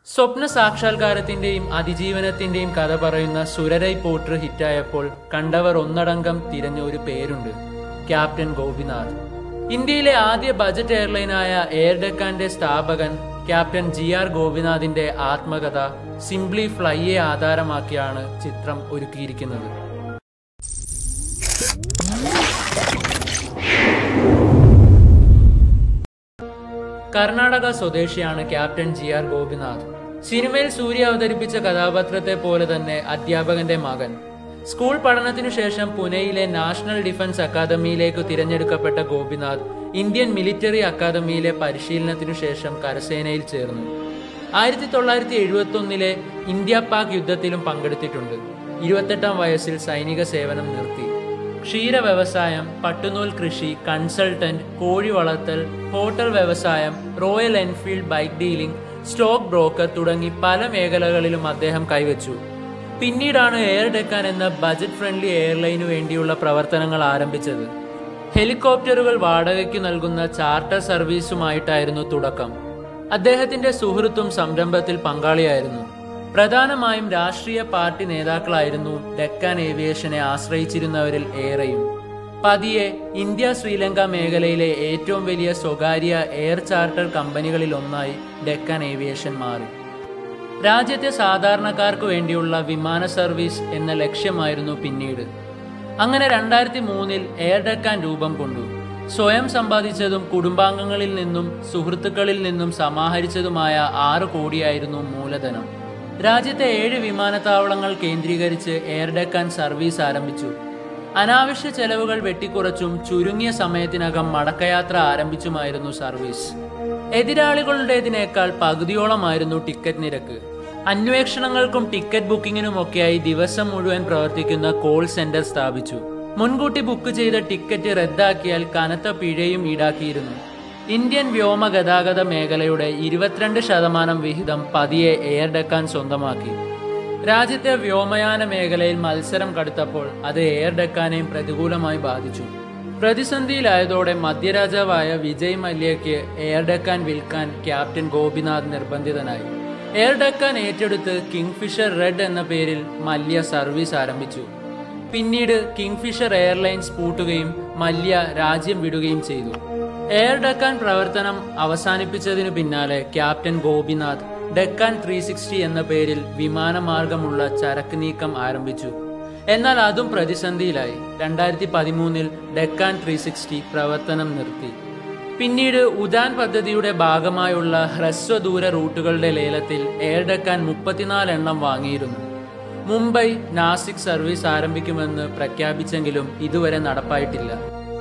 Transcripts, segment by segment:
സ്വപ്ന സാക്ഷാത്കാരത്തിന്റെയും അതിജീവനത്തിന്റെയും കഥ പറയുന്ന സുരരൈ പോട്ടർ ഹിറ്റായപ്പോൾ കണ്ടവർ ഒന്നടങ്കം തിരഞ്ഞ ഒരു പേരുണ്ട് ക്യാപ്റ്റൻ ഗോപിനാഥ് ഇന്ത്യയിലെ ആദ്യ ബജറ്റ് എയർലൈനായ എയർ ഡെക്കാന്റെ സ്ഥാപകൻ ക്യാപ്റ്റൻ ജി ആർ ഗോപിനാഥിന്റെ ആത്മകഥ സിംപ്ലി ഫ്ലൈയെ ആധാരമാക്കിയാണ് ചിത്രം ഒരുക്കിയിരിക്കുന്നത് കർണാടക സ്വദേശിയാണ് ക്യാപ്റ്റൻ ജി ആർ ഗോപിനാഥ് സിനിമയിൽ സൂര്യ അവതരിപ്പിച്ച കഥാപാത്രത്തെ പോലെ തന്നെ അധ്യാപകന്റെ മകൻ സ്കൂൾ പഠനത്തിനു ശേഷം പുനെയിലെ നാഷണൽ ഡിഫൻസ് അക്കാദമിയിലേക്ക് തിരഞ്ഞെടുക്കപ്പെട്ട ഗോപിനാഥ് ഇന്ത്യൻ മിലിറ്ററി അക്കാദമിയിലെ പരിശീലനത്തിനു ശേഷം കരസേനയിൽ ചേർന്നു ആയിരത്തി തൊള്ളായിരത്തി എഴുപത്തി ഒന്നിലെ ഇന്ത്യ പാക് യുദ്ധത്തിലും പങ്കെടുത്തിട്ടുണ്ട് ഇരുപത്തെട്ടാം വയസ്സിൽ സൈനിക സേവനം നിർത്തി ക്ഷീര വ്യവസായം പട്ടുനൂൽ കൃഷി കൺസൾട്ടന്റ് കോഴി വളർത്തൽ ഹോട്ടൽ വ്യവസായം Royal Enfield bike dealing stock broker തുടങ്ങി പല മേഖലകളിലും അദ്ദേഹം കൈവച്ചു പിന്നീടാണ് എയർ ഡെക്കാൻ എന്ന ബജറ്റ് ഫ്രണ്ട്ലി എയർലൈനു വേണ്ടിയുള്ള പ്രവർത്തനങ്ങൾ ആരംഭിച്ചത് ഹെലികോപ്റ്ററുകൾ വാടകയ്ക്ക് നൽകുന്ന ചാർട്ടർ സർവീസുമായിട്ടായിരുന്നു തുടക്കം അദ്ദേഹത്തിന്റെ സുഹൃത്തും സംരംഭത്തിൽ പങ്കാളിയായിരുന്നു പ്രധാനമായും രാഷ്ട്രീയ പാർട്ടി നേതാക്കളായിരുന്നു ഡെക്കാൻ ഏവിയേഷനെ ആശ്രയിച്ചിരുന്നവരിൽ ഏറെയും പതിയെ ഇന്ത്യ ശ്രീലങ്ക മേഖലയിലെ ഏറ്റവും വലിയ സ്വകാര്യ എയർ ചാർട്ടർ കമ്പനികളിൽ ഒന്നായി ഡെക്കാൻ ഏവിയേഷൻ മാറി രാജ്യത്തെ സാധാരണക്കാർക്ക് വേണ്ടിയുള്ള വിമാന സർവീസ് എന്ന ലക്ഷ്യമായിരുന്നു പിന്നീട് അങ്ങനെ രണ്ടായിരത്തി മൂന്നിൽ എയർ ഡെക്കാൻ രൂപം കൊണ്ടു സ്വയം സമ്പാദിച്ചതും കുടുംബാംഗങ്ങളിൽ നിന്നും സുഹൃത്തുക്കളിൽ നിന്നും സമാഹരിച്ചതുമായ ആറ് കോടിയായിരുന്നു മൂലധനം രാജ്യത്തെ ഏഴ് വിമാനത്താവളങ്ങൾ കേന്ദ്രീകരിച്ച് എയർ ഡെക്കാൻ സർവീസ് ആരംഭിച്ചു അനാവശ്യ ചെലവുകൾ വെട്ടിക്കുറച്ചും ചുരുങ്ങിയ സമയത്തിനകം മടക്കയാത്ര ആരംഭിച്ചുമായിരുന്നു സർവീസ് എതിരാളികളുടേതിനേക്കാൾ പകുതിയോളമായിരുന്നു ടിക്കറ്റ് നിരക്ക് അന്വേഷണങ്ങൾക്കും ടിക്കറ്റ് ബുക്കിങ്ങിനുമൊക്കെയായി ദിവസം മുഴുവൻ പ്രവർത്തിക്കുന്ന കോൾ സെന്റർ സ്ഥാപിച്ചു മുൻകൂട്ടി ബുക്ക് ചെയ്ത ടിക്കറ്റ് റദ്ദാക്കിയാൽ കനത്ത പിഴയും ഈടാക്കിയിരുന്നു ഇന്ത്യൻ വ്യോമ ഗതാഗത മേഖലയുടെ ഇരുപത്തിരണ്ട് ശതമാനം വിഹിതം പതിയെ എയർ ഡെക്കാൻ സ്വന്തമാക്കി രാജ്യത്തെ വ്യോമയാന മേഖലയിൽ മത്സരം കടുത്തപ്പോൾ അത് എയർ ഡെക്കാനെയും പ്രതികൂലമായി ബാധിച്ചു പ്രതിസന്ധിയിലായതോടെ മധ്യരാജാവായ വിജയ് മല്യയ്ക്ക് എയർ ഡെക്കാൻ വിൽക്കാൻ ക്യാപ്റ്റൻ ഗോപിനാഥ് നിർബന്ധിതനായി എയർ ഡെക്കാൻ ഏറ്റെടുത്ത് കിങ്ഫിഷർ റെഡ് എന്ന പേരിൽ മല്യ സർവീസ് ആരംഭിച്ചു പിന്നീട് കിങ്ഫിഷർ എയർലൈൻസ് പൂട്ടുകയും മല്യ രാജ്യം വിടുകയും ചെയ്തു എയർ ഡെക്കാൻ പ്രവർത്തനം അവസാനിപ്പിച്ചതിനു പിന്നാലെ captain Gopinath Deccan three sixty എന്ന പേരിൽ വിമാനമാർഗമുള്ള ചരക്ക് നീക്കം ആരംഭിച്ചു എന്നാൽ അതും പ്രതിസന്ധിയിലായി രണ്ടായിരത്തി പതിമൂന്നിൽ ഡെക്കാൻ ത്രീ സിക്സ്റ്റി പ്രവർത്തനം നിർത്തി പിന്നീട് ഉദാൻ പദ്ധതിയുടെ ഭാഗമായുള്ള ഹ്രസ്വദൂര റൂട്ടുകളുടെ ലേലത്തിൽ എയർ ഡെക്കാൻ മുപ്പത്തിനാല് എണ്ണം വാങ്ങിയിരുന്നു മുംബൈ നാസിക് സർവീസ് ആരംഭിക്കുമെന്ന് പ്രഖ്യാപിച്ചെങ്കിലും ഇതുവരെ നടപ്പായിട്ടില്ല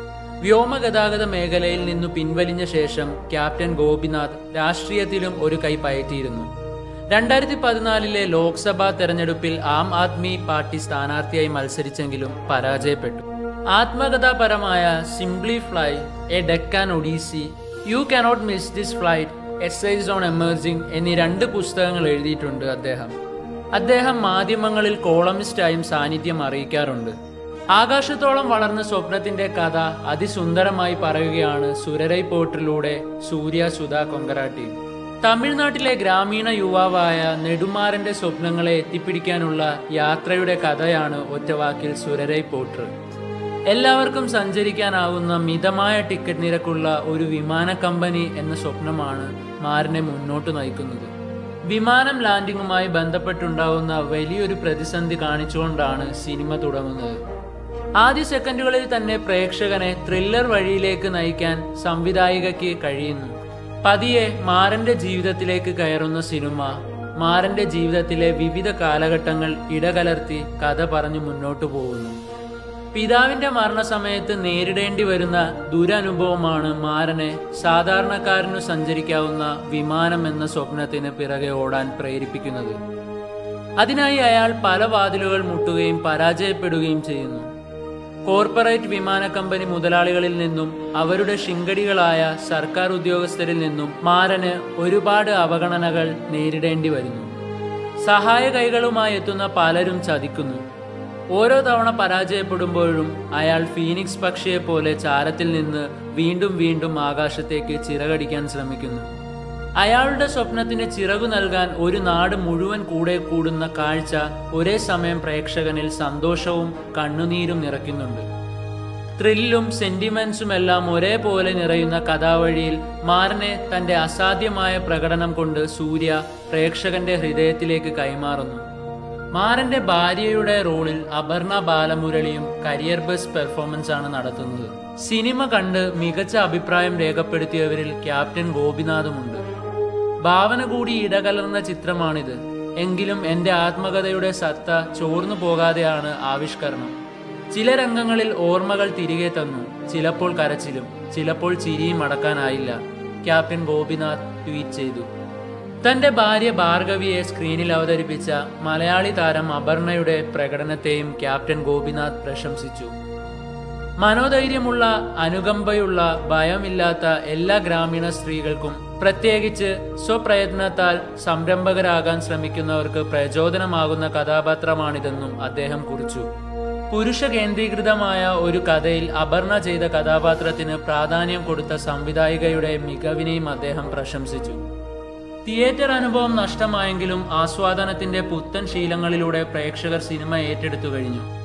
വ്യോമഗതാഗത മേഖലയിൽ നിന്നു പിൻവലിഞ്ഞ ശേഷം ക്യാപ്റ്റൻ ഗോപിനാഥ് രാഷ്ട്രീയത്തിലും ഒരു കൈ പയറ്റിയിരുന്നു രണ്ടായിരത്തി പതിനാലിലെ ലോക്സഭാ തെരഞ്ഞെടുപ്പിൽ ആം ആദ്മി പാർട്ടി സ്ഥാനാർത്ഥിയായി മത്സരിച്ചെങ്കിലും പരാജയപ്പെട്ടു ആത്മകഥാപരമായ simply fly a Deccan odyssey you cannot miss this flight essays on emerging എന്നീ രണ്ട് പുസ്തകങ്ങൾ എഴുതിയിട്ടുണ്ട് അദ്ദേഹം അദ്ദേഹം മാധ്യമങ്ങളിൽ കോളമിസ്റ്റായും സാന്നിധ്യം അറിയിക്കാറുണ്ട് ആകാശത്തോളം വളർന്ന സ്വപ്നത്തിന്റെ കഥ അതിസുന്ദരമായി പറയുകയാണ് സുരരൈ പോർട്ടിലൂടെ സൂര്യ സുധ കൊങ്കരാട്ടി തമിഴ്നാട്ടിലെ ഗ്രാമീണ യുവാവായ നെടുമാറന്റെ സ്വപ്നങ്ങളെ എത്തിപ്പിടിക്കാനുള്ള യാത്രയുടെ കഥയാണ് ഒറ്റവാക്കിൽ സുരരൈ പോർട്ടർ എല്ലാവർക്കും സഞ്ചരിക്കാനാവുന്ന മിതമായ ടിക്കറ്റ് നിരക്കുള്ള ഒരു വിമാന കമ്പനി എന്ന സ്വപ്നമാണ് മാരനെ മുന്നോട്ട് നയിക്കുന്നത് വിമാനം ലാൻഡിങ്ങുമായി ബന്ധപ്പെട്ടുണ്ടാവുന്ന വലിയൊരു പ്രതിസന്ധി കാണിച്ചുകൊണ്ടാണ് സിനിമ തുടങ്ങുന്നത് ആദ്യ സെക്കൻഡുകളിൽ തന്നെ പ്രേക്ഷകനെ ത്രില്ലർ വഴിയിലേക്ക് നയിക്കാൻ സംവിധായികയ്ക്ക് കഴിയുന്നു പതിയെ മാരന്റെ ജീവിതത്തിലേക്ക് കയറുന്ന സിനിമ മാരന്റെ ജീവിതത്തിലെ വിവിധ കാലഘട്ടങ്ങൾ ഇടകലർത്തി കഥ പറഞ്ഞു മുന്നോട്ടു പോകുന്നു പിതാവിന്റെ മരണസമയത്ത് നേരിടേണ്ടി വരുന്ന ദുരനുഭവമാണ് മാരനെ സാധാരണക്കാരനു സഞ്ചരിക്കാവുന്ന വിമാനം എന്ന സ്വപ്നത്തിന് പിറകെ ഓടാൻ പ്രേരിപ്പിക്കുന്നത് അതിനായി അയാൾ പല വാതിലുകൾ മുട്ടുകയും പരാജയപ്പെടുകയും ചെയ്യുന്നു കോർപ്പറേറ്റ് വിമാന കമ്പനി മുതലാളികളിൽ നിന്നും അവരുടെ ശിങ്കടികളായ സർക്കാർ ഉദ്യോഗസ്ഥരിൽ നിന്നും മാരന് ഒരുപാട് അവഗണനകൾ നേരിടേണ്ടി വരുന്നു സഹായ കൈകളുമായി എത്തുന്ന പലരും ചതിക്കുന്നു ഓരോ തവണ പരാജയപ്പെടുമ്പോഴും അയാൾ ഫീനിക്സ് പക്ഷിയെ പോലെ ചാരത്തിൽ നിന്ന് വീണ്ടും വീണ്ടും ആകാശത്തേക്ക് ചിറകടിക്കാൻ ശ്രമിക്കുന്നു അയാളുടെ സ്വപ്നത്തിന് ചിറകു നൽകാൻ ഒരു നാട് മുഴുവൻ കൂടെ കൂടുന്ന കാഴ്ച ഒരേ സമയം പ്രേക്ഷകനിൽ സന്തോഷവും കണ്ണുനീരും നിറയ്ക്കുന്നുണ്ട് ത്രില്ലും സെന്റിമെന്റ്സും എല്ലാം ഒരേപോലെ നിറയുന്ന കഥാവഴിയിൽ മാരനെ തന്റെ അസാധ്യമായ പ്രകടനം കൊണ്ട് സൂര്യ പ്രേക്ഷകന്റെ ഹൃദയത്തിലേക്ക് കൈമാറുന്നു മാരന്റെ ഭാര്യയുടെ റോളിൽ അപർണ ബാലമുരളിയും കരിയർ ബസ് പെർഫോമൻസ് ആണ് നടത്തുന്നത് സിനിമ കണ്ട് മികച്ച അഭിപ്രായം രേഖപ്പെടുത്തിയവരിൽ ക്യാപ്റ്റൻ ഗോപിനാഥുമുണ്ട് ഭാവന കൂടി ഇടകലർന്ന ചിത്രമാണിത് എങ്കിലും എൻ്റെ ആത്മകഥയുടെ സത്ത ചോർന്നു പോകാതെയാണ് ആവിഷ്കരണം ചില രംഗങ്ങളിൽ ഓർമ്മകൾ തിരികെ തന്നു ചിലപ്പോൾ കരച്ചിലും ചിലപ്പോൾ ചിരിയും അടക്കാനായില്ല ക്യാപ്റ്റൻ ഗോപിനാഥ് ട്വീറ്റ് ചെയ്തു തന്റെ ഭാര്യ ഭാർഗവിയെ സ്ക്രീനിൽ അവതരിപ്പിച്ച മലയാളി താരം അപർണയുടെ പ്രകടനത്തെയും ക്യാപ്റ്റൻ ഗോപിനാഥ് പ്രശംസിച്ചു മനോധൈര്യമുള്ള അനുകമ്പയുള്ള ഭയമില്ലാത്ത എല്ലാ ഗ്രാമീണ സ്ത്രീകൾക്കും പ്രത്യേകിച്ച് സ്വപ്രയത്നത്താൽ സംരംഭകരാകാൻ ശ്രമിക്കുന്നവർക്ക് പ്രചോദനമാകുന്ന കഥാപാത്രമാണിതെന്നും അദ്ദേഹം കുറിച്ചു പുരുഷ കേന്ദ്രീകൃതമായ ഒരു കഥയിൽ അപർണ ചെയ്ത കഥാപാത്രത്തിന് പ്രാധാന്യം കൊടുത്ത സംവിധായികയുടെ മികവിനെയും അദ്ദേഹം പ്രശംസിച്ചു തിയേറ്റർ അനുഭവം നഷ്ടമായെങ്കിലും ആസ്വാദനത്തിന്റെ പുത്തൻ ശീലങ്ങളിലൂടെ പ്രേക്ഷകർ സിനിമ ഏറ്റെടുത്തു കഴിഞ്ഞു